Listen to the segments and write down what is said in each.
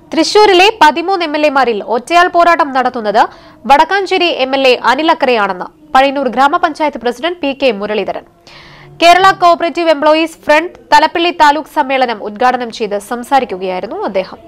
തൃശൂരിലെ പതിമൂന്ന് M L എമാരിൽ ഒറ്റയാൾ പോരാട്ടം നടത്തുന്നത് Vadakkanchery M L A Anil അക്കരയാണെന്ന് പഴയന്നൂർ ഗ്രാമപഞ്ചായത്ത് president P K Muraleedharan Kerala cooperative employees front Thalappilly taluk സമ്മേളനം ഉദ്ഘാടനം ചെയ്ത് സംസാരിക്കുകയായിരുന്നു അദ്ദേഹം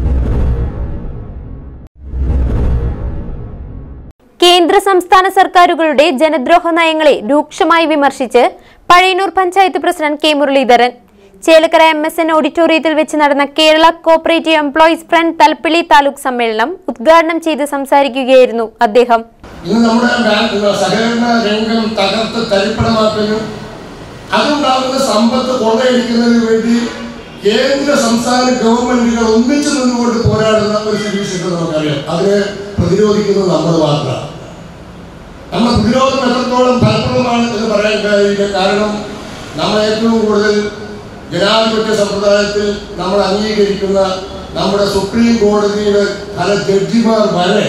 കേന്ദ്ര സംസ്ഥാന സർക്കാരുകളുടെ ജനദ്രോഹ നയങ്ങളെ രൂക്ഷമായി വിമർശിച്ച് Pazhayannur panchayat president K Muraleedharan Chelakkara M S N ഓഡിറ്റോറിയത്തിൽ വെച്ച് നടന്ന Kerala cooperative employees front Thalappilly taluk സമ്മേളനം ഉദ്ഘാടനം ചെയ്ത് സംസാരിക്കുകയായിരുന്നു അദ്ദേഹം ഇന്ന് നമ്മുടെ ബാങ്ക് സഹകരണ രംഗം തകർത്ത് തരിപ്പണമാക്കലും അതുണ്ടാകുന്ന സമ്പത്ത് കൊള്ളയടിക്കുന്നതിന് വേണ്ടി കേന്ദ്ര സംസ്ഥാന ഗവൺമെന്റുകൾ ഒന്നിച്ചു നിന്നുകൊണ്ട് പോരാടുന്ന ഒരു സ്ഥിതിവിശേഷം നമുക്കറിയാം അതിനെ പ്രതിരോധിക്കുന്നത് നമ്മൾ മാത്രമാണ് നമ്മുടെ പ്രതിരോധം എത്രത്തോളം ഫലപ്രദമാണ് എന്ന് പറയാൻ കഴിയില്ല കാരണം നമ്മൾ ഏറ്റവും കൂടുതൽ ജനാധിപത്യ സമ്പ്രദായത്തിൽ നമ്മൾ അംഗീകരിക്കുന്ന നമ്മുടെ സുപ്രീം കോടതിയുടെ പല ജഡ്ജിമാർ വരെ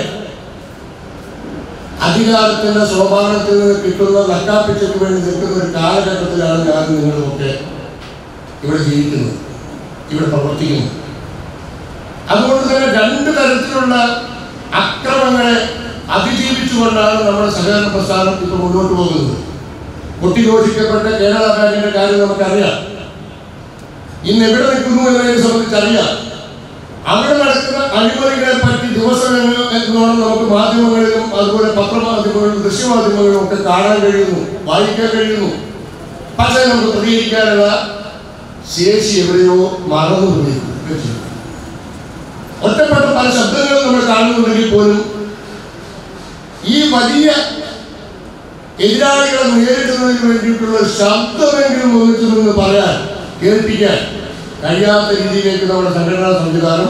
അധികാരത്തിന്റെ സോപാനത്തിൽ നിന്ന് കിട്ടുന്ന നക്കാപ്പിച്ചയ്ക്ക് വേണ്ടി നിൽക്കുന്ന ഒരു കാലഘട്ടത്തിലാണ് ഞാൻ നിങ്ങളുമൊക്കെ ഇവിടെ ജീവിക്കുന്നത് ഇവിടെ പ്രവർത്തിക്കുന്നത് അതുകൊണ്ട് തന്നെ രണ്ട് തരത്തിലുള്ള അക്രമങ്ങളെ അതിജീവിച്ചുകൊണ്ടാണ് നമ്മുടെ സഹകരണ പ്രസ്ഥാനം ഇപ്പോൾ മുന്നോട്ട് പോകുന്നത് കൊട്ടിഘോഷിക്കപ്പെട്ട കേരള ബാങ്കിന്റെ കാര്യം നമുക്കറിയാം ഇന്ന് എവിടെ നിൽക്കുന്നു എന്നതിനെ സംബന്ധിച്ച് അറിയാം അവിടെ നടക്കുന്ന അഴിമതികളെ പറ്റി ദിവസങ്ങൾ എന്നോണം നമുക്ക് മാധ്യമങ്ങളിലും അതുപോലെ പത്രമാധ്യമങ്ങളിലും ദൃശ്യമാധ്യമങ്ങളിലും ഒക്കെ കാണാൻ കഴിയുന്നു വായിക്കാൻ കഴിയുന്നു പക്ഷേ നമുക്ക് പ്രതികരിക്കാനുള്ള ശേഷി എവിടെയോ മറന്നു പോയിരിക്കുന്നു ഒറ്റപ്പെട്ട പല ശബ്ദങ്ങളും നമ്മൾ കാണുന്നുണ്ടെങ്കിൽ പോലും ഈ വലിയ എതിരാളികളെ നേരിടുന്നതിന് വേണ്ടിയിട്ടുള്ള ശബ്ദമെങ്കിലും ഒന്നിച്ചു നിന്ന് പറയാൻ കേൾപ്പിക്കാൻ കഴിയാത്ത രീതിയിലേക്ക് നമ്മുടെ സംഘടനാ സംവിധാനം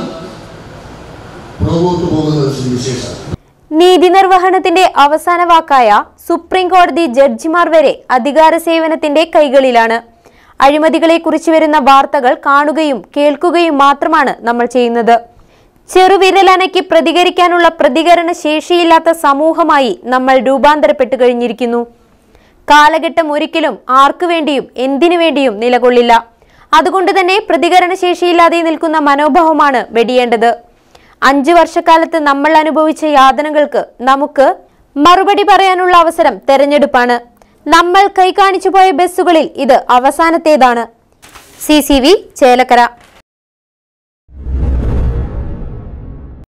പുറകോട്ട് പോകുന്നത് വിശേഷം നീതി നിർവഹണത്തിന്റെ അവസാന വാക്കായ സുപ്രീം കോടതി ജഡ്ജിമാർ വരെ അധികാര സേവനത്തിന്റെ കൈകളിലാണ് അഴിമതികളെ കുറിച്ച് വരുന്ന വാർത്തകൾ കാണുകയും കേൾക്കുകയും മാത്രമാണ് നമ്മൾ ചെയ്യുന്നത് ചെറുവിരലനയ്ക്ക് പ്രതികരിക്കാനുള്ള പ്രതികരണ ശേഷിയില്ലാത്ത സമൂഹമായി നമ്മൾ രൂപാന്തരപ്പെട്ടു കഴിഞ്ഞിരിക്കുന്നു കാലഘട്ടം ഒരിക്കലും ആർക്കു വേണ്ടിയും എന്തിനു വേണ്ടിയും നിലകൊള്ളില്ല അതുകൊണ്ട് തന്നെ പ്രതികരണ ശേഷിയില്ലാതെ നിൽക്കുന്ന മനോഭാവമാണ് വെടിയേണ്ടത് അഞ്ചു വർഷക്കാലത്ത് നമ്മൾ അനുഭവിച്ച യാതനകൾക്ക് നമുക്ക് മറുപടി പറയാനുള്ള അവസരം തെരഞ്ഞെടുപ്പാണ് നമ്മൾ കൈ കാണിച്ചു പോയ ബസ്സുകളിൽ ഇത് അവസാനത്തേതാണ് സി സി വി ചേലക്കര